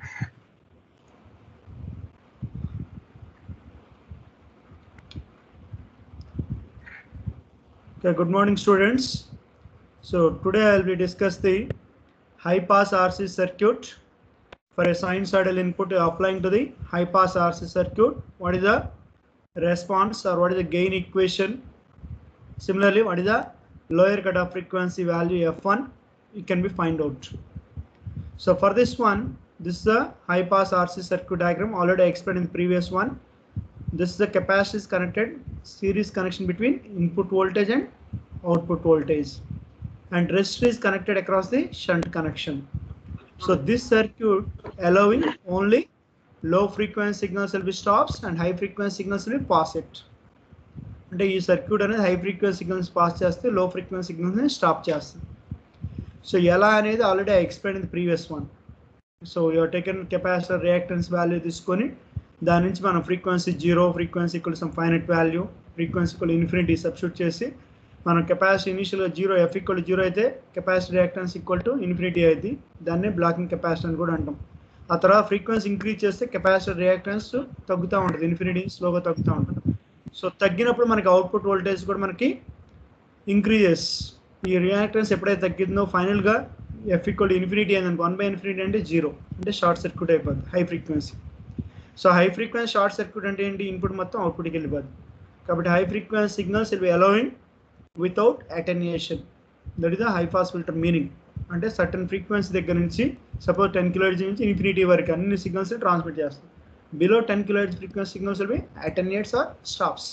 Okay, good morning students. So today I will be discuss the high pass RC circuit for a sinusoidal input applying to the high pass RC circuit. What is the response or what is the gain equation? Similarly, what is the lower cutoff frequency value F1? It can be find out. So for this one, this is the high pass RC circuit diagram already I explained in the previous one. This is the capacitor is connected series connection between input voltage and output voltage and resistor is connected across the shunt connection. So this circuit allowing only low frequency signals will be stops and high frequency signals will be pass it. అంటే ఈ circuit అనేది high frequency signals pass చేస్తే low frequency సిగ్నల్స్ని stop చేస్తుంది so ఎలా అనేది already I explain in previous one so your taken capacitor reactance value తీసుకొని దాని నుంచి మనం frequency zero frequency equal some finite value frequency equal infinity substitute చేసి మనం కెపాసిటీ ఇనిషియల్గా జీరో ఎఫ్ ఈక్వల్ జీరో అయితే capacity reactance equal to infinity అయితే దాన్ని బ్లాకింగ్ కెపాసిటీ అని కూడా అంటాం ఆ తర్వాత ఫ్రీక్వెన్సీ ఇంక్రీజ్ చేస్తే కెపాసిటర్ రియాక్టెన్స్ తగ్గుతూ ఉంటుంది ఇన్ఫినిటీ స్లోగా తగ్గుతూ ఉంటుంది సో తగ్గినప్పుడు మనకి అవుట్పుట్ వోల్టేజ్ కూడా మనకి ఇంక్రీజెస్ ఈ రియాక్టెన్స్ ఎప్పుడైతే తగ్గిందో ఫైనల్గా ఎఫ్ ఈక్వల్ ఇన్ఫినిటీ అయింది వన్ బై ఇన్ఫినిటీ అంటే జీరో అంటే షార్ట్ సర్క్యూట్ అయిపోద్ది high frequency so high frequency short circuit అంటే ఏంటి ఇన్పుట్ మొత్తం అవుట్పుట్కి వెళ్ళిపోద్ది కాబట్టి high frequency signals will be allowing without attenuation that is the high pass filter meaning అంటే సర్టన్ ఫ్రీక్వెన్సీ దగ్గర నుంచి సపోజ్ టెన్ కిలోహెడ్జ్ నుంచి ఇన్ఫినిటీ వరకు అన్ని సిగ్నల్స్ ట్రాన్స్మిట్ చేస్తాం below ten kilohertz frequency signals will be attenuates are stops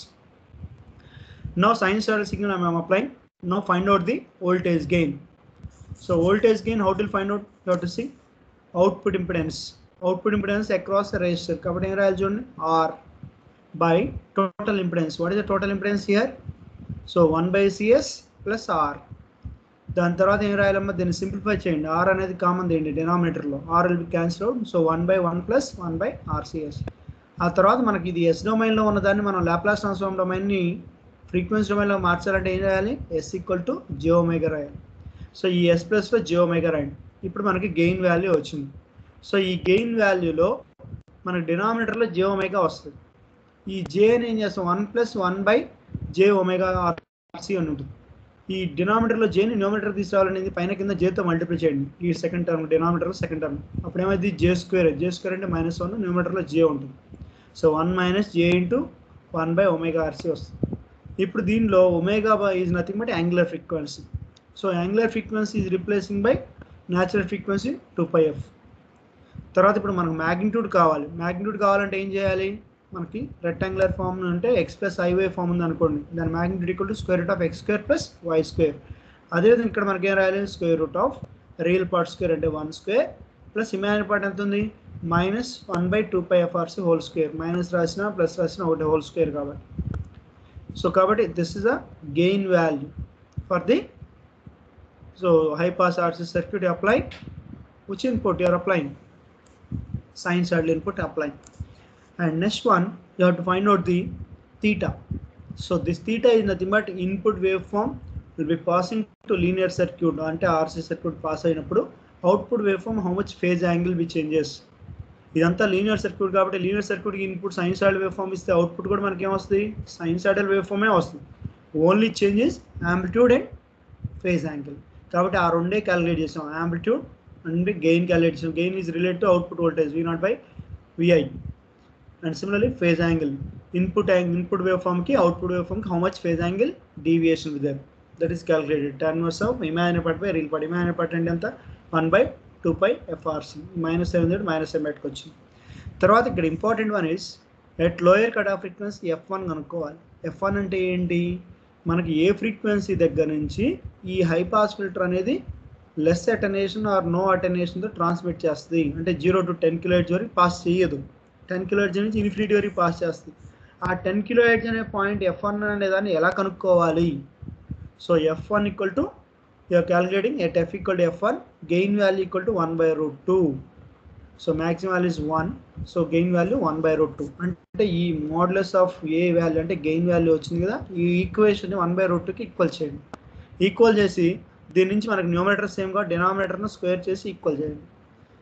no sinusoidal signal I am applying now find out the voltage gain so voltage gain how to find out you have to see output impedance output impedance across the resistor కాబట్టి ఏం రాయాలి చూడండి R by total impedance what is the total impedance here so one by CS plus R దాని తర్వాత ఏం రాయాలమ్మా దీన్ని simplify చేయండి are అనేది కామన్ ఏంటి డినామినేటర్లో R will be cancel out so one by one plus one by RCS ఆ తర్వాత మనకి ఇది ఎస్ డొమైన్లో ఉన్న దాన్ని మనం లాప్లాస్ ట్రాన్స్ఫార్మ్ డొమైన్ని ఫ్రీక్వెన్సీ డొమైన్లో మార్చాలంటే ఏం చేయాలి ఎస్ ఈక్వల్ టు జియోమేగా రాయాలి సో ఈ ఎస్ ప్లస్లో జియోమేగా రాయండి ఇప్పుడు మనకి గెయిన్ వాల్యూ వచ్చింది సో ఈ గెయిన్ వాల్యూలో మనకి డినామినేటర్లో జే ఒమేగా వస్తుంది ఈ జేని ఏం చేస్తాం one plus one by J omega RC అని ఉంటుంది ఈ డినామినేటర్లో జేని న్యూమినేటర్ తీసుకురావాలనేది పైన కింద జేతో మల్టిప్లై చేయండి ఈ second term denominator second term అప్పుడు ఏమైంది జే స్క్వేర్ జే స్క్వేర్ అంటే మైనస్ వన్ న్యూమినేటర్లో జే ఉంటుంది so one minus J into one by omega RC వస్తుంది ఇప్పుడు దీనిలో omega is nothing but angular frequency so angular frequency is replacing by natural frequency two pi F తర్వాత ఇప్పుడు మనకు magnitude కావాలి మ్యాగ్నిట్యూడ్ కావాలంటే ఏం చేయాలి మనకి రెక్టాంగులర్ ఫామ్ అంటే ఎక్స్ ప్లస్ ఐవై ఫామ్ ఉంది అనుకోండి దాని magnitude equal to square root of X square plus Y square అదేవిధంగా ఇక్కడ మనకి ఏం రాయాలి square root of real part square అంటే one square plus imagine part ఎంత ఉంది minus one by two pi FRC whole square minus రాసిన plus రాసిన ఒకటి హోల్ స్క్వేర్ కాబట్టి సో కాబట్టి this is a gain value for the so high pass RC circuit apply which input you are applying sinusoidal input applying and next one you have to find out the theta so this theta is nothing but input waveform will be passing to linear circuit అంటే RC circuit pass అయినప్పుడు output wave form how much phase angle be changes ఇదంతా linear circuit కాబట్టి linear సర్క్యూట్కి input sinusoidal wave form ఇస్తే output కూడా మనకి ఏమొస్తుంది sinusoidal wave ఫామే వస్తుంది only changes amplitude and phase angle కాబట్టి ఆ రెండే క్యాలిక్యులేట్ చేసాం amplitude and gain calculation. Gain is related to output voltage V naught by VI. And similarly, phase angle. Input angle, input waveform ki output waveform ki how much phase angle deviation with them. That is calculated. Tan inverse of imaginary part by real part. Imaginary part అంటే ఎంత one by two pi FRC minus seven hundred minus seven బయటకు వచ్చింది తర్వాత ఇక్కడ important one is at lower cut off frequency F one కనుక్కోవాలి F one అంటే ఏంటి మనకి ఏ ఫ్రీక్వెన్సీ దగ్గర నుంచి ఈ హై పాస్ ఫిల్టర్ అనేది లెస్ అటెనేషన్ ఆర్ నో అటెనేషన్తో ట్రాన్స్మిట్ చేస్తుంది అంటే zero to ten kilohertz వరకు పాస్ చేయదు టెన్ కిలో హెడ్జ్ నుంచి ఇన్ఫినిటీ వరకు పాస్ చేస్తుంది ఆ టెన్ కిలో హెడ్జ్ అనే పాయింట్ ఎఫ్ వన్ అనే దాన్ని ఎలా కనుక్కోవాలి so F one equal to you're calculating at F equal to F one gain value equal to one by root two so maximum value is one so gain value one by root two అంటే ఈ modulus of a value అంటే gain value వచ్చింది కదా ఈ equation one by root టూకి equal చేయండి equal చేసి దీని నుంచి మనకి న్యూమినేటర్ సేమ్గా డినామినేటర్ను స్క్వేర్ చేసి ఈక్వల్ చేయండి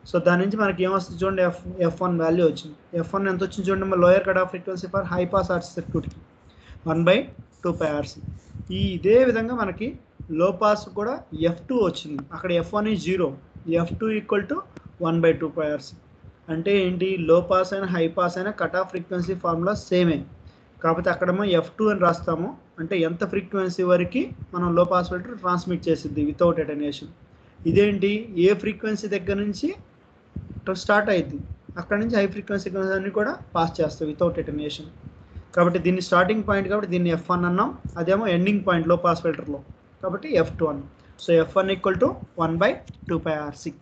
సో దాని నుంచి మనకి ఏమొస్తుంది చూడండి ఎఫ్ ఎఫ్ వన్ వాల్యూ వచ్చింది ఎఫ్ వన్ ఎంత వచ్చింది చూడండి మన lower cut off frequency for high pass RC సర్క్యూట్కి one by two pi RC ఈ ఇదే విధంగా మనకి లో పాస్ కూడా ఎఫ్ టూ వచ్చింది అక్కడ ఎఫ్ వన్ ఈ zero F two equal to one by two pi RC అంటే ఏంటి లో పాస్ అయినా హై పాస్ అయినా కట్ ఆఫ్ ఫ్రీక్వెన్సీ ఫార్ములా సేమే కాకపోతే అక్కడేమో ఎఫ్ టూ అని రాస్తాము అంటే ఎంత ఫ్రీక్వెన్సీ వరకు మనం లో పాస్ ఫిల్టర్ ట్రాన్స్మిట్ చేసిద్ది వితౌట్ అటెన్యూషన్ ఇదేంటి ఏ ఫ్రీక్వెన్సీ దగ్గర నుంచి స్టార్ట్ అయింది అక్కడ నుంచి హై ఫ్రీక్వెన్సీ అన్ని కూడా పాస్ చేస్తాం వితౌట్ అటెన్యూషన్ కాబట్టి దీన్ని స్టార్టింగ్ పాయింట్ కాబట్టి దీన్ని ఎఫ్ వన్ అన్నాం అదేమో ఎండింగ్ పాయింట్ లో పాస్ ఫిల్టర్లో కాబట్టి ఎఫ్ టూ అన్నాం so F one equal to one by two pi RC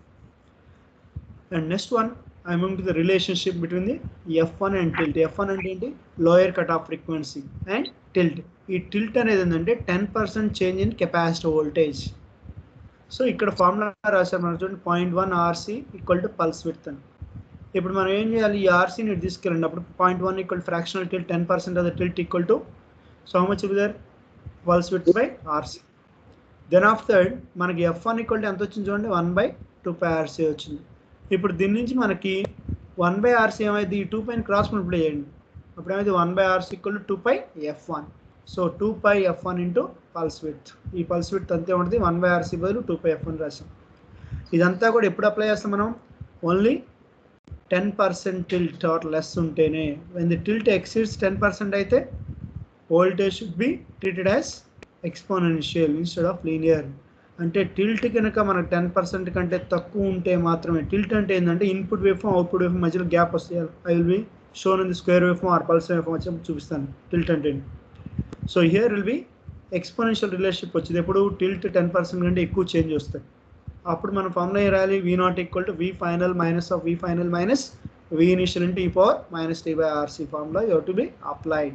and next one I moving to the relationship between the F one and tilt F one అంటే ఏంటి lower cut off frequency and tilt ఈ tilt అనేది ఏంటంటే ten percent change in capacity voltage so ఇక్కడ formula రాశారు మనం చూడండి point one RC equal to pulse with అని ఇప్పుడు మనం ఏం చేయాలి ఈ ఆర్సీని తీసుకెళ్ళండి అప్పుడు point one equal fractional tilt ten percent of the tilt equal to so how much the pulse width by RC then after మనకి ఎఫ్ వన్ ఈక్వల్ టు ఎంత వచ్చింది చూడండి one by two pi RC వచ్చింది ఇప్పుడు దీని నుంచి మనకి one by RC ఏమైంది ఈ టూ పైన క్రాస్ మల్టిప్లై చేయండి అప్పుడు ఏమైంది one by RC equal to two pi F one so two pi F one into pulse width ఈ పల్స్ విత్ అంతే ఉంటుంది వన్ బై ఆర్సీ బదులు టూ పై ఎఫ్ వన్ రాసాం ఇదంతా కూడా ఎప్పుడు అప్లై చేస్తాం మనం only ten percent tilt or less ఉంటేనే when the tilt exceeds ten percent అయితే voltage should be treated as exponential instead of linear అంటే టిల్ట్ కనుక మనకు టెన్ పర్సెంట్ కంటే తక్కువ ఉంటే మాత్రమే టిల్ట్ అంటే ఏంటంటే input wave form output wave మధ్యలో గ్యాప్ వస్తాయి I will be shown in the square wave form or pulse wave form వచ్చి చూపిస్తాను టిల్ట్ అంటే so here will be exponential relationship వచ్చింది ఎప్పుడు టిల్ట్ టెన్ పర్సెంట్ కంటే ఎక్కువ చేంజ్ వస్తాయి అప్పుడు మనం ఫార్ములా ఏ రాయాలి V not equal to V final minus of V final minus V initial into ఈ power minus T by RC formula you to be applied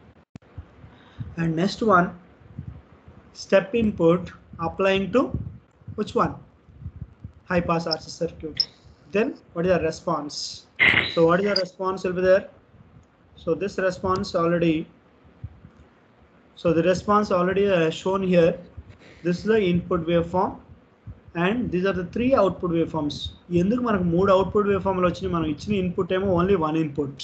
and next one step input applying to which one high pass RC circuit then what is the response so what is the response will be there so this response already so the response already uh, shown here this is the input waveform and these are the three output waveforms ఎందుకు మనకు మూడు output wave ఫామ్లు వచ్చినాయి మనం ఇచ్చిన input ఏమో only one input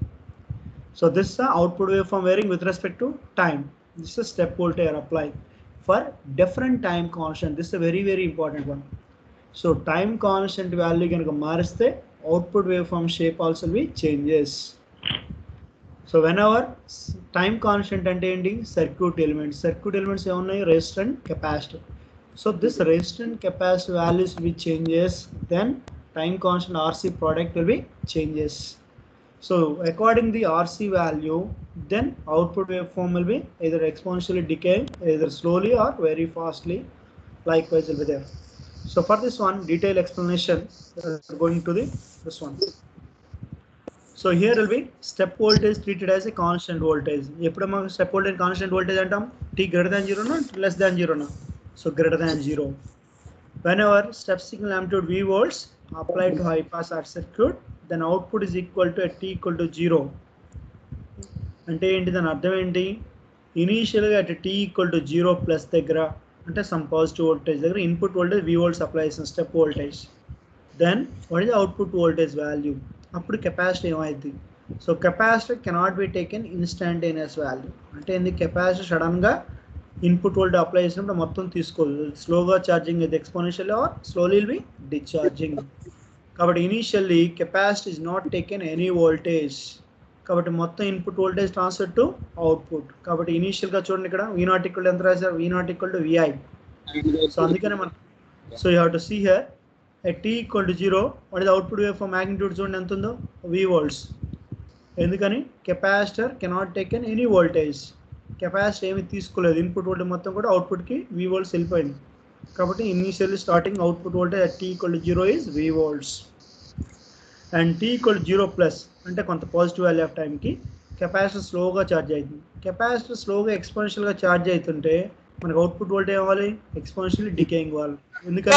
so this output wave form varying with respect to time this step voltage apply for different time constant this is a very very important one so time constant value కనుక మారిస్తే output waveform shape also will be changes so when our time constant అంటే ఏంటి circuit elements circuit elements ఏమున్నాయి resistant capacitor so this resistant capacity values will changes then time constant RC product will be changes So according the RC value, then output waveform will be either exponentially decaying, either slowly or very fastly. Likewise will be there. So for this one, detailed explanation, uh, going to the this one. So here will be step voltage treated as a constant voltage. ఎప్పుడు మనం step voltage constant voltage అంటాం t greater than 0 నా less than 0 నా so greater than 0. Whenever step signal amplitude V volts applied to high pass RC circuit, then output is equal to at t equal to 0. అంటే ఏంటి దాని అర్థం ఏంటి ఇనీషియల్గా at T equal to zero plus దగ్గర అంటే some positive voltage దగ్గర input voltage V volt supply చేసిన step voltage then what is output voltage value అప్పుడు కెపాసిటీ ఏమైంది so capacity cannot be taken instantaneous value అంటే ఏంది కెపాసిటీ సడన్గా input voltage apply చేసినప్పుడు మొత్తం తీసుకోదు స్లోగా ఛార్జింగ్ ఇది exponential or slowly will be discharging కాబట్టి initially capacity is not taken any voltage కాబట్టి మొత్తం input voltage transfer to output కాబట్టి ఇనీషియల్గా చూడండి ఇక్కడ వీ నాట్ ఈక్వల్ ఎంత రాశారు V naught equal to VI so అందుకనే మనం so you have to see here at T equal to zero what is output wave for magnitude చూడండి ఎంత ఉందో వి వోల్ట్స్ ఎందుకని capacitor cannot taken any voltage capacity ఏమి తీసుకోలేదు input voltage మొత్తం కూడా అవుట్పుట్కి వి వోల్ట్స్ వెళ్ళిపోయింది కాబట్టి initially starting output voltage at T equal to zero is V volts and T equal zero plus అంటే కొంత పాజిటివ్ వాల్యూ ఆఫ్ టైంకి కెపాసిటర్ స్లోగా ఛార్జ్ అవుతుంది కెపాసిటర్ స్లోగా ఎక్స్పోనెన్షియల్గా ఛార్జ్ అవుతుంటే మనకు అవుట్పుట్ వోల్టేజ్ అవ్వాలి ఎక్స్పోనెన్షియల్లీ డికేయింగ్ అవ్వాలి ఎందుకని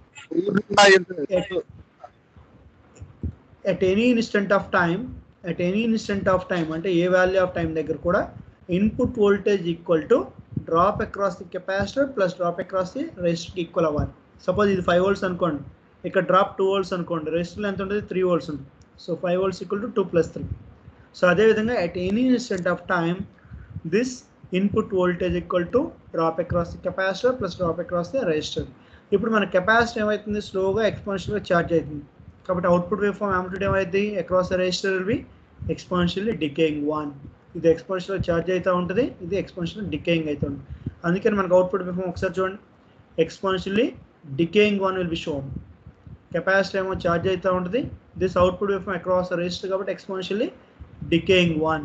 at any instant of time at any instant of time అంటే ఏ వాల్యూ ఆఫ్ టైం దగ్గర కూడా input voltage equal to drop across the capacitor plus drop across the రెసిస్టర్కి ఈక్వల్ అవ్వాలి సపోజ్ ఇది ఫైవ్ వోల్ట్స్ అనుకోండి ఇక్కడ డ్రాప్ టూ వోల్ట్స్ అనుకోండి రెసిస్టర్లో ఎంత ఉంటుంది త్రీ వోల్ట్స్ ఉంటుంది so five volts equal to two plus three so అదేవిధంగా at any instant of time this input voltage equal to drop across the capacitor plus drop across the resistor ఇప్పుడు మన capacitor ఏమవుతుంది స్లోగా ఎక్స్పాన్షియల్గా charge అవుతుంది కాబట్టి output wave form amplitude ఏమైంది across the resistor will B ఎక్స్పాన్షియల్లీ decaying one ఇది exponential charge అవుతూ ఉంటుంది ఇది ఎక్స్పాన్షియల్ డికేయింగ్ అవుతుంది అందుకని మనకు అవుట్పుట్ వేవ్ ఫామ్ ఒకసారి చూడండి exponentially decaying one will be shown capacitor ఏమో ఛార్జ్ అవుతూ ఉంటుంది this output wave form across the resistor కాబట్టి exponentially decaying one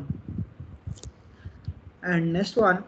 and next one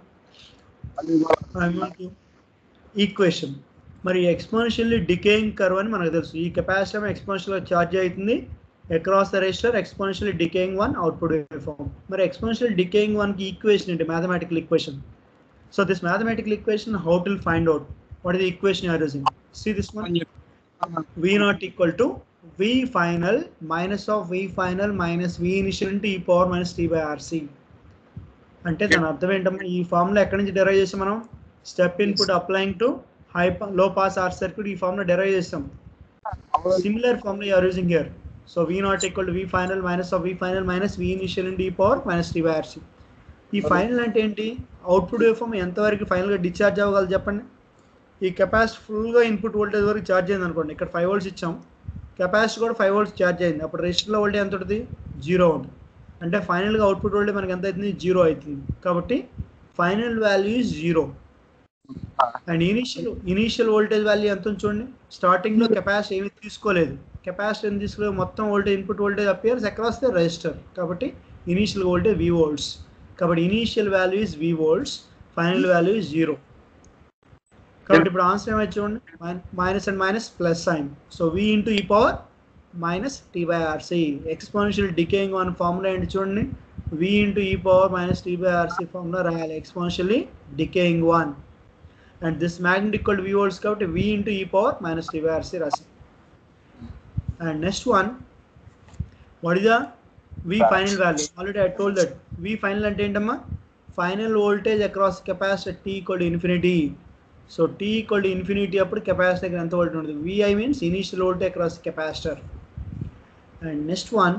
equation మరి ఎక్స్పోనెన్షియల్లీ డికేయింగ్ కర్వ్ అని మనకు తెలుసు ఈ కెపాసిటర్ ఎక్స్పోనెన్షియల్ ఛార్జ్ అవుతుంది across the resistor exponential decaying one output wave form మరి ఎక్స్పోనెన్షియల్ డికేయింగ్ వన్ కి equation ఏంటి mathematical equation so this mathematical equation how to find out what is the equation you're using see this one v naught equal to v final minus of v final minus v initial into e power minus t by rc అంటే దాని అర్థం ఏంటమ్మా ఈ form లో ఎక్కడి నుంచి derive చేసాం మనం step input applying to high low pass R circuit ఈ ఫామ్ లో డెరైవ్ చేస్తాం సిమిలర్ ఫామ్ లో you're using here so v naught equal to v final minus of v final minus v initial into ఈ power minus T by RC ఈ final అంటే ఏంటి output wave form ఎంతవరకు final గా discharge అవ్వగలదు చెప్పండి ఈ కెపాసిటీ ఫుల్గా ఇన్పుట్ వోల్టేజ్ వరకు ఛార్జ్ అయింది అనుకోండి ఇక్కడ ఫైవ్ వోల్ట్స్ ఇచ్చాం కెపాసిటీ కూడా ఫైవ్ వోల్ట్స్ ఛార్జ్ అయింది అప్పుడు రెజిస్టర్లో వోల్టేజ్ ఎంత ఉంటుంది జీరో ఉంటుంది అంటే ఫైనల్గా అవుట్పుట్ వోల్టేజ్ మనకి ఎంత అవుతుంది జీరో అవుతుంది కాబట్టి final value is zero and initial initial voltage value ఎంత ఉంది చూడండి స్టార్టింగ్లో కెపాసిటీ ఏమి తీసుకోలేదు కెపాసిటీ ఏమి తీసుకోలేదు మొత్తం voltage input voltage appears across the resistor కాబట్టి ఇనీషియల్ వోల్టేజ్ వి వోల్ట్స్ కాబట్టి initial value is V volts final value is zero కాబట్టి ఇప్పుడు ఆన్సర్ ఏమైతే చూడండి minus and minus plus sign so V into ఈ power minus T by RC exponential decaying one formula ఏంటి చూడండి V into ఈ power minus T by RC formula రాయాలి exponentially decaying one and this magnet equal V volts కాబట్టి V into ఈ power minus T by RC రాసి and next one what is the V final value already I told that V final అంటే ఏంటమ్మా final voltage across capacitor T equal infinity so T equal to infinity అప్పుడు capacitor దగ్గర ఎంత volt ఉంటుంది VI means initial voltage across capacitor and next one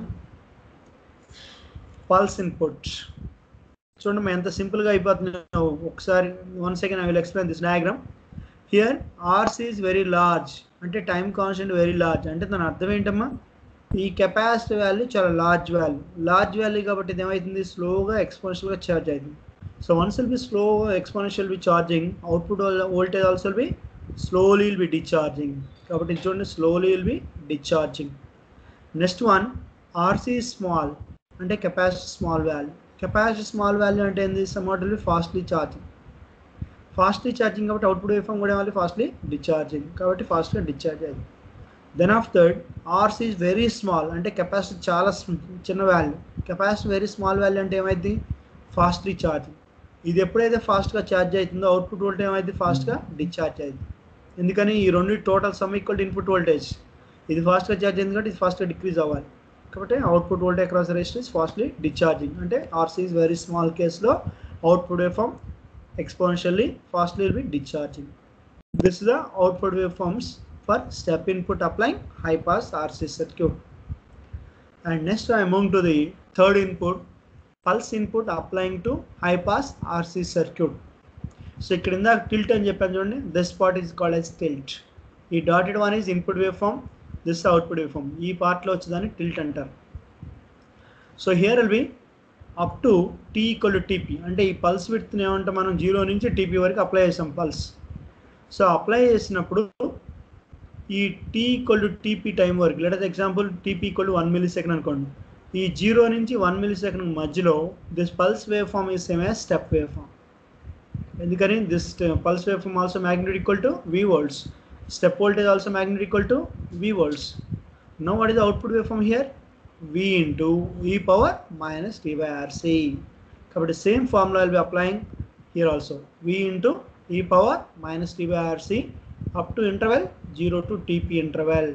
pulse input చూడండి మేము ఎంత సింపుల్గా అయిపోతుంది ఒకసారి one second I will explain this diagram here hours is very large అంటే టైం కాన్స్టెంట్ వెరీ లార్జ్ అంటే దాని అర్థం ఏంటమ్మా ఈ కెపాసిటీ వాల్యూ చాలా లార్జ్ వాల్యూ లార్జ్ వాల్యూ కాబట్టి ఇది ఏమవుతుంది స్లోగా ఎక్స్పోనెన్షియల్గా ఛార్జ్ అవుతుంది So once will be slow exponential will be charging, output voltage also will be slowly will be discharging. కాబట్టి చూడండి slowly will be discharging. Next one RC is small అంటే capacity small value capacity small value అంటే ఏంది somewhat will be fastly charging fastly charging కాబట్టి output wave form కూడా ఏమాలి fastly discharging కాబట్టి ఫాస్ట్గా డిశ్చార్జ్ అయ్యింది then of third RC is very small అంటే కెపాసిటీ చాలా చిన్న వాల్యూ కెపాసిటీ వెరీ స్మాల్ వాల్యూ అంటే ఏమైంది ఫాస్ట్లీ ఛార్జింగ్ ఇది ఎప్పుడైతే ఫాస్ట్గా ఛార్జ్ అవుతుందో అవుట్పుట్ వోల్టేజ్ ఏమైంది ఫాస్ట్గా డిశ్చార్జ్ అయింది ఎందుకని ఈ రెండు total sum equal input voltage ఇది ఫాస్ట్గా ఛార్జ్ అయింది కాబట్టి ఇది ఫాస్ట్గా డిక్రీజ్ అవ్వాలి కాబట్టి output voltage across resistance fastly discharging అంటే ఆర్సీ ఈజ్ వెరీ స్మాల్ కేస్లో output wave form exponentially fastly will be discharging this the output wave forms for step input applying high pass RC circuit and next I move to the third input pulse input applying to high pass RC circuit so ఇక్కడ ఇందాక tilt అని చెప్పాను చూడండి this part is called as tilt ఈ dotted one is input wave form this output wave form ఈ పార్ట్లో వచ్చేదాన్ని tilt అంటారు so here will be up to T equal to TP అంటే ఈ పల్స్ విడ్త్ని ఏమంటే మనం జీరో నుంచి టీపీ వరకు అప్లై చేసాం పల్స్ సో అప్లై చేసినప్పుడు ఈ T equal to TP time వరకు లేదా example TP equal to one millisecond అనుకోండి ఈ జీరో నుంచి వన్ మిల్లీ సెకండ్ మధ్యలో this pulse wave form is same as step wave form ఎందుకని this pulse wave form also magnet equal to V volts step voltage also magnet equal to V volts no what is output wave form here V into ఈ power minus T by RC కాబట్టి same formula will be applying here also V into ఈ power minus T by RC up to interval zero to TP interval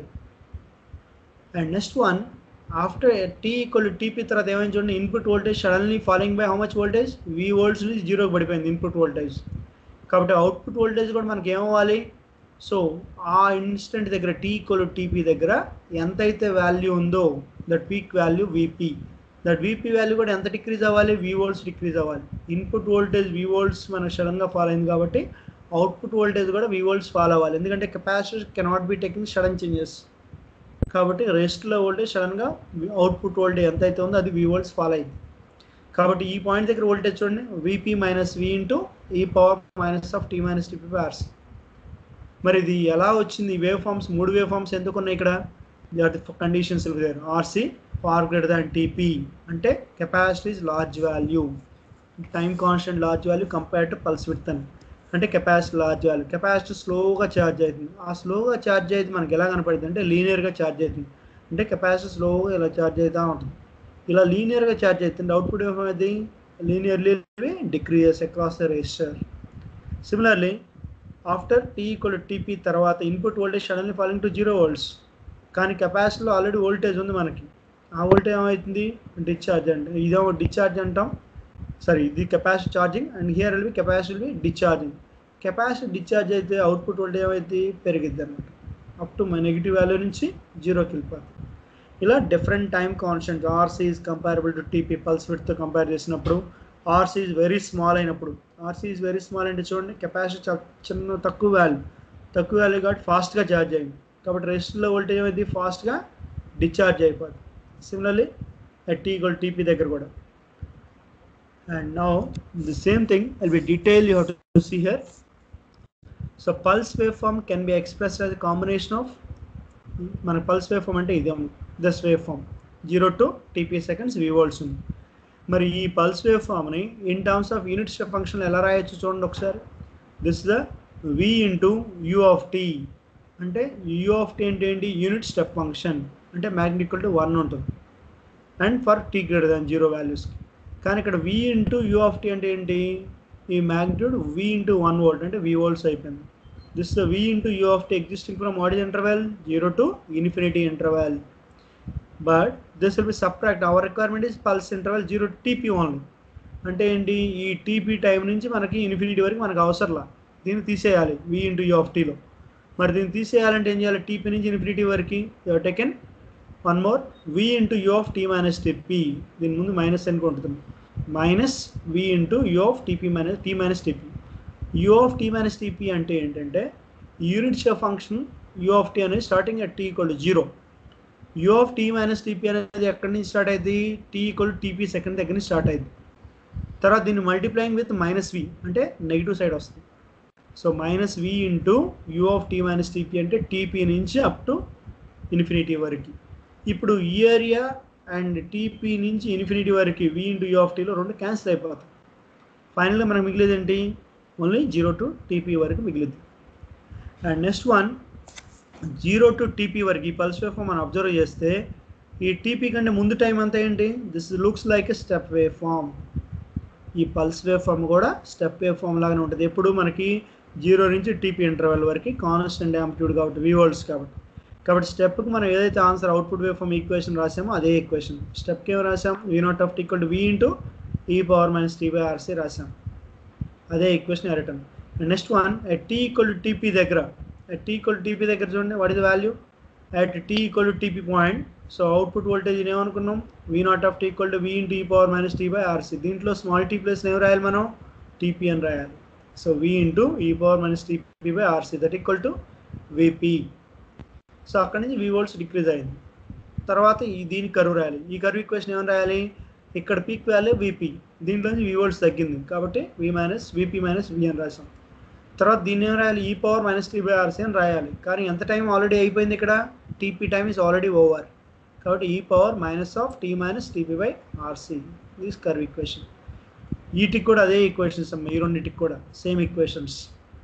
and next one after T equal TP తర్వాత ఏమైంది చూడండి input voltage suddenly following by how much voltage V volts నుంచి జీరోకి పడిపోయింది input voltage కాబట్టి output voltage కూడా మనకి ఏమవ్వాలి సో ఆ ఇన్స్టెంట్ దగ్గర టీ ఈక్వల్ టీపీ దగ్గర ఎంతైతే వాల్యూ ఉందో that peak value VP that VP value కూడా ఎంత డిక్రీజ్ అవ్వాలి వి వోల్ట్స్ డిక్రీజ్ అవ్వాలి ఇన్పుట్ వోల్టేజ్ వి వోల్ట్స్ మనకు సడన్గా ఫాలో అయింది కాబట్టి అవుట్పుట్ వోల్టేజ్ కూడా వి వోల్ట్స్ ఫాలో అవ్వాలి ఎందుకంటే capacitor cannot be taking sudden changes కాబట్టి రెస్ట్లో వోల్టేజ్ సడన్గా అవుట్పుట్ వోల్టేజ్ ఎంత అయితే ఉందో అది వి వోల్ట్స్ ఫాలో అయింది కాబట్టి ఈ పాయింట్ దగ్గర వోల్టేజ్ చూడండి విపీ మైనస్ వి ఇంటూ ఈ power minus of T minus TP RC మరి ఇది ఎలా వచ్చింది ఈ వేవ్ ఫార్మ్స్ మూడు వేవ్ ఫార్మ్స్ ఎందుకు ఉన్నాయి ఇక్కడ conditions RC far greater than TP అంటే capacity is large value time constant large value compare to pulse with అని అంటే కెపాసిటీ లార్జ్ వాల్యూ కెపాసిటీ స్లోగా ఛార్జ్ అవుతుంది ఆ స్లోగా ఛార్జ్ అయితే మనకి ఎలా కనపడుతుంది అంటే లీనియర్గా ఛార్జ్ అవుతుంది అంటే కెపాసిటీ స్లోగా ఇలా ఛార్జ్ అవుతూ ఉంటుంది ఇలా లీనియర్గా ఛార్జ్ అవుతుంది అవుట్పుట్ ఏమైంది linearly decreases across the resistor similarly after T equal TP తర్వాత input voltage suddenly falling to zero volts కానీ కెపాసిటీలో ఆల్రెడీ వోల్టేజ్ ఉంది మనకి ఆ వోల్టేజ్ ఏమవుతుంది డిశ్చార్జ్ అంటే ఇదేమో డిశ్చార్జ్ అంటాం సారీ ఇది capacity charging and here will be capacity will be discharging capacity discharge అయితే అవుట్పుట్ వోల్టేజ్ ఏమైంది పెరిగిద్ది అనమాట అప్ టు నెగిటివ్ వాల్యూ నుంచి జీరోకి వెళ్ళిపోతుంది ఇలా different time constant RC is comparable to TP pulse విడ్తో కంపేర్ చేసినప్పుడు ఆర్సీ ఈజ్ వెరీ స్మాల్ అయినప్పుడు ఆర్సీ ఈజ్ వెరీ స్మాల్ అంటే చూడండి కెపాసిటీ చిన్న తక్కువ వాల్యూ తక్కువ వాల్యూ కాబట్టి ఫాస్ట్గా ఛార్జ్ అయింది కాబట్టి రెస్ట్లో వోల్టేజ్ అనేది ఫాస్ట్గా డిశ్చార్జ్ అయిపోతుంది సిమిలర్లీ టీ ఈక్వల్ టీపీ దగ్గర కూడా and now the same thing I'll be detail you have to see here so pulse wave form can be expressed as combination of మన పల్స్ వేవ్ ఫామ్ అంటే ఇదే ఉంది thus wave form zero to TP seconds V volts ఉంది మరి ఈ pulse wave ఫామ్ని in terms of unit step function ఎలా రాయొచ్చు చూడండి ఒకసారి this the V into U of T అంటే యూ ఆఫ్ టీ అంటే ఏంటి యూనిట్ స్టెప్ ఫంక్షన్ అంటే మ్యాగ్నిక్వల్ టు వన్ ఉంటుంది and for T greater than zero వాల్యూస్కి కానీ ఇక్కడ V into U of T అంటే ఏంటి ఈ magnitude V into one volt అంటే వి వోల్ట్స్ అయిపోయింది this is the v into u of t existing from what is interval 0 to infinity interval but this will be subtract our requirement is pulse interval 0 to tp only అంటే ఏంటి ఈ TP time నుంచి మనకి infinity వరకు మనకు అవసరంలా దీన్ని తీసేయాలి వి ఇంటూ యూ ఆఫ్ టీలో మరి దీన్ని తీసేయాలంటే ఏం చేయాలి టీపీ నుంచి ఇన్ఫినిటీ వరకు taken one more V into U of T minus TP దీని ముందు మైనస్ అని ఉంటుంది minus V into U of TP minus T minus TP U of T minus TP అంటే ఏంటంటే unit shape function U of T అనేది starting at T equal to zero U of T minus TP అనేది ఎక్కడి నుంచి start అయింది T equal to TP second దగ్గర నుంచి start అయింది తర్వాత దీన్ని మల్టిప్లైయింగ్ విత్ మైనస్ వి అంటే నెగిటివ్ సైడ్ వస్తుంది so minus V into U of T minus TP అంటే టీపీ నుంచి అప్ టు ఇన్ఫినిటీ వరకు ఇప్పుడు ఈ ఏరియా అండ్ టీపీ నుంచి ఇన్ఫినిటీ వరకు వి ఇంటూ యూ ఆఫ్ టీలో రెండు క్యాన్సిల్ అయిపోతాయి ఫైనల్గా మనకు మిగిలేదు ఏంటి ఓన్లీ జీరో టు టీపీ వరకు మిగిలింది and next one zero to TP వరకు ఈ పల్స్ వేవ్ ఫామ్ మనం అబ్జర్వ్ చేస్తే ఈ టీపీ కంటే ముందు టైం అంతా ఏంటి this looks like a step wave form ఈ పల్స్ వేవ్ ఫామ్ కూడా స్టెప్ వేవ్ ఫామ్ లాగానే ఉంటుంది ఎప్పుడు మనకి జీరో నుంచి టీపీ ఇంటర్వెల్ వరకు కాన్స్టెంట్ యాంప్లిట్యూడ్ కాబట్టి వి వోల్ట్స్ కాబట్టి కాబట్టి స్టెప్కి మనం ఏదైతే answer output wave form equation రాసామో అదే ఈక్వేషన్ స్టెప్కి ఏం రాసాం we naught of equal to V into ఈ power minus T by RC రాసాం అదే equation return next one at T equal to TP దగ్గర at T equal to TP దగ్గర చూడండి what is value at T equal to TP point so output voltage ఏమనుకున్నాం V naught of T equal to V in T power minus T by RC దీంట్లో small T plus ఏం రాయాలి మనం TP అని రాయాలి so we into ఈ power minus TP by RC that equal to VP so అక్కడి నుంచి వి volts decrease అయింది తర్వాత ఈ దీని కరువు రాయాలి ఈ కరువు ఈక్వేషన్ ఏమని రాయాలి ఇక్కడ పీక్ వాల్యూ వీపీ దీంట్లో నుంచి వి వోల్ట్స్ తగ్గింది కాబట్టి V minus VP minus V అని రాసాం తర్వాత దీన్ని ఏం రాయాలి E power minus T by RC అని రాయాలి కానీ ఎంత టైం ఆల్రెడీ అయిపోయింది ఇక్కడ TP time is already over కాబట్టి E power minus of T minus TP by RC these curve equation వీటికి కూడా అదే ఈక్వేషన్స్ అమ్మ ఈ రెండింటికి కూడా same equations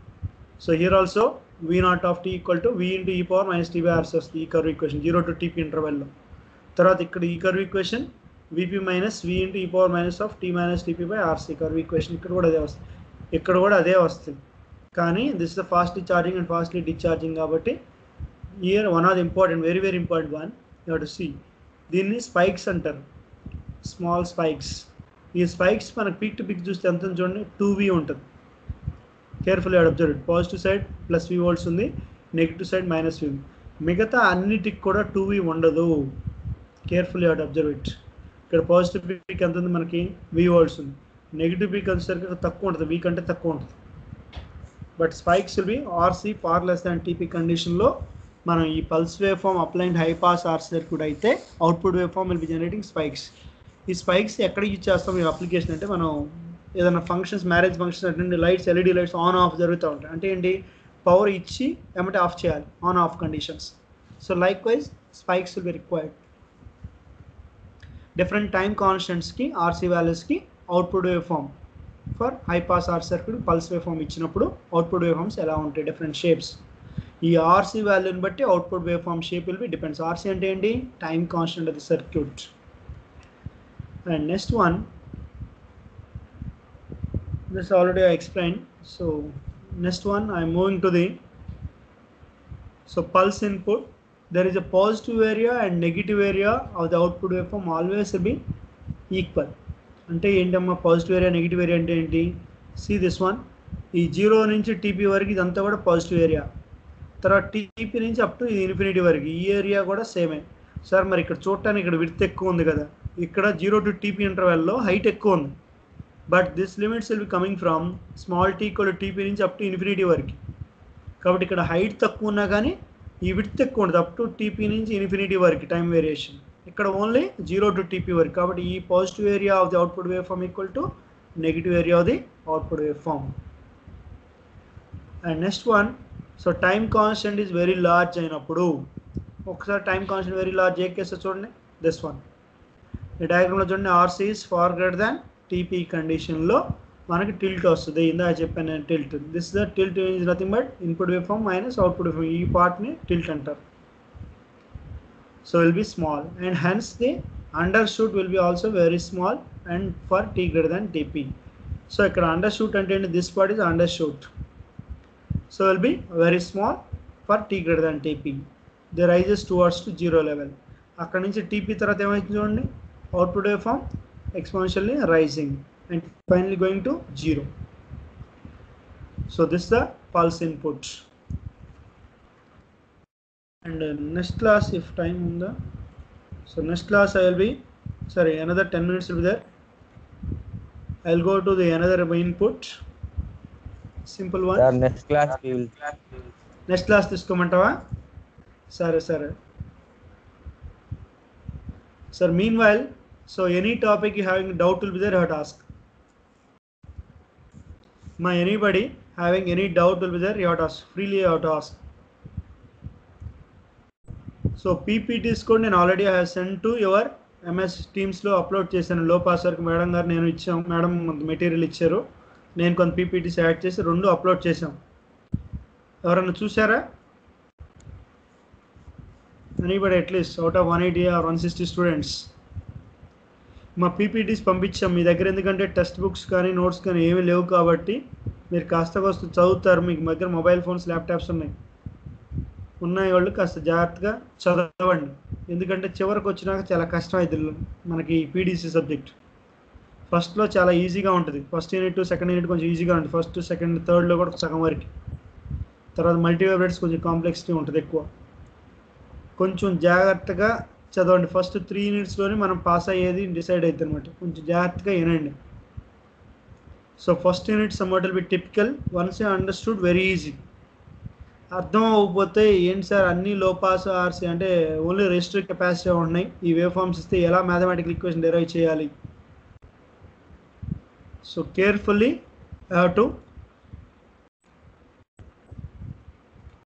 so here also V naught of T equal to V into ఈ power minus T by RC వస్తుంది ఈ curve equation zero to TP ఇంటర్వెల్లో తర్వాత ఇక్కడ ఈ curve equation VP minus V into ఈ power minus of T minus TP by RC curve equation ఇక్కడ కూడా అదే వస్తుంది ఇక్కడ కూడా అదే వస్తుంది కానీ this the fastly charging and fastly discharging కాబట్టి here one of the important very very important one you to see దీన్ని స్పైక్స్ అంటారు స్మాల్ స్పైక్స్ ఈ స్పైక్స్ మనకు పీక్ టు పీక్ చూస్తే ఎంత ఉంది చూడండి టూ వి ఉంటుంది careful and observe positive side plus V volts ఉంది నెగిటివ్ సైడ్ మైనస్ వి మిగతా అన్నిటికి కూడా టూ వి ఉండదు కేర్ఫుల్ హాట్ అబ్జర్వ్ ఇట్ ఇక్కడ పాజిటివ్ పీక్ ఎంత ఉంది మనకి వి వర్డ్స్ ఉంది నెగిటివ్ పీక్ వచ్చేసరికి తక్కువ ఉంటుంది వీ కంటే తక్కువ ఉంటుంది but spikes will be RC far less than TP కండిషన్లో మనం ఈ pulse wave form applied high pass R circuit అయితే output wave form will be generating spikes ఈ స్పైక్స్ ఎక్కడ యూజ్ చేస్తాం ఈ అప్లికేషన్ అంటే మనం ఏదైనా ఫంక్షన్స్ మ్యారేజ్ ఫంక్షన్స్ అంటే lights LED lights on off జరుగుతూ ఉంటాయి అంటే ఏంటి పవర్ ఇచ్చి ఏమంటే ఆఫ్ చేయాలి on off conditions so likewise spikes will be required different time కాన్స్టెంట్స్కి ఆర్సీ వాల్యూస్కి output wave form for high pass R circuit pulse wave form ఇచ్చినప్పుడు అవుట్పుట్ వేవ్ ఫామ్స్ ఎలా ఉంటాయి డిఫరెంట్ షేప్స్ ఈ RC వాల్యూని బట్టి output wave form shape will be depends RC అంటే ఏంటి time constant of the circuit and next one this already I explained so next one I'm moving to the so pulse input there is a positive area and negative area of the output waveform always will be equal అంటే ఏంటమ్మా positive area negative area అంటే ఏంటి see this one ఈ zero నుంచి TP వరకు ఇదంతా కూడా positive area తర్వాత టీపీ నుంచి అప్ టు ఇన్ఫినిటీ వరకు ఈ ఏరియా కూడా సేమే సార్ మరి ఇక్కడ చూడటానికి ఇక్కడ విడ్త్ ఎక్కువ ఉంది కదా ఇక్కడ జీరో టు టీపీ ఇంటర్వెల్లో హైట్ ఎక్కువ ఉంది but this limits will be coming from small T కూడా టీపీ నుంచి అప్ టు ఇన్ఫినిటీ వరకు కాబట్టి ఇక్కడ హైట్ తక్కువ ఉన్నా కానీ ఈ విడ్త్ ఎక్కువ ఉంటుంది అప్ టు టీపీ నుంచి ఇన్ఫినిటీ వరకు టైం వేరియేషన్ ఇక్కడ ఓన్లీ జీరో టు టీపీ వరకు కాబట్టి ఈ positive area of the output wave form equal to negative area of the output wave form and next one so time constant is very large అయినప్పుడు ఒకసారి time constant very large ఏ case చూడండి this one ఈ డయాగ్రామ్లో చూడండి RC is far greater than TP కండిషన్లో మనకి tilt వస్తుంది ఇందా చెప్పాను నేను tilt this the tilt is nothing but input wave form minus output wave form ఈ పార్ట్ని టిల్ట్ అంటారు so will be small and hence the undershoot will be also very small and for T greater than TP so ఇక్కడ undershoot అంటే ఏంటి this part is undershoot so will be very small for T greater than TP the rises towards to zero level అక్కడ నుంచి TP తర్వాత ఏమైతుంది చూడండి output wave form exponentially rising and finally going to zero. So this is the pulse input. And uh, next class, if time on the so next class I will be sorry another 10 minutes will be there. I'll go to the another input. Simple one. Sir, next class we will. Next class తీసుకోమంటావా సరే సరే sir meanwhile so any topic you having doubt will be there her ask మా anybody having any doubt will be there you ask freely you ask so PPTs కూడా నేను already have send to your MS టీమ్స్లో upload చేశాను low pass వరకు madam గారు నేను ఇచ్చాం madam material ఇచ్చారు నేను కొంత పీపీటీస్ యాడ్ చేసి రెండు అప్లోడ్ చేశాం ఎవరైనా చూసారా anybody at least out of one eighty or one sixty students మా పీపీటీస్ పంపించాం మీ దగ్గర ఎందుకంటే టెక్స్ట్ బుక్స్ కానీ నోట్స్ కానీ ఏమీ లేవు కాబట్టి మీరు కాస్త కోస్త చదువుతారు మీకు దగ్గర మొబైల్ ఫోన్స్ ల్యాప్టాప్స్ ఉన్నాయి ఉన్నాయి వాళ్ళు కాస్త జాగ్రత్తగా చదవండి ఎందుకంటే చివరికి వచ్చినాక చాలా కష్టం అవుతుంది మనకి పీడీసీ సబ్జెక్ట్ ఫస్ట్లో చాలా ఈజీగా ఉంటుంది ఫస్ట్ యూనిట్ సెకండ్ యూనిట్ కొంచెం ఈజీగా ఉంటుంది ఫస్ట్ సెకండ్ థర్డ్లో కూడా సగం వరకు తర్వాత మల్టీవేరియట్స్ కొంచెం కాంప్లెక్సిటీ ఉంటుంది ఎక్కువ కొంచెం జాగ్రత్తగా చదవండి ఫస్ట్ త్రీ యూనిట్స్లోనే మనం పాస్ అయ్యేది డిసైడ్ అవుతుంది అనమాట కొంచెం జాగ్రత్తగా వినండి so first unit somewhat will be typical once a understood very easy అర్థం అవ్వకపోతే ఏంటి సార్ అన్ని లో పాస్ ఆర్సీ అంటే ఓన్లీ రెజిస్టర్ కెపాసిటీ ఉంటున్నాయి ఈ వేవ్ ఫార్మ్స్ ఇస్తే ఎలా మ్యాథమెటికల్ ఈక్వేషన్ డెరైవ్ చేయాలి సో కేర్ఫుల్లీ హ్యావ్ టు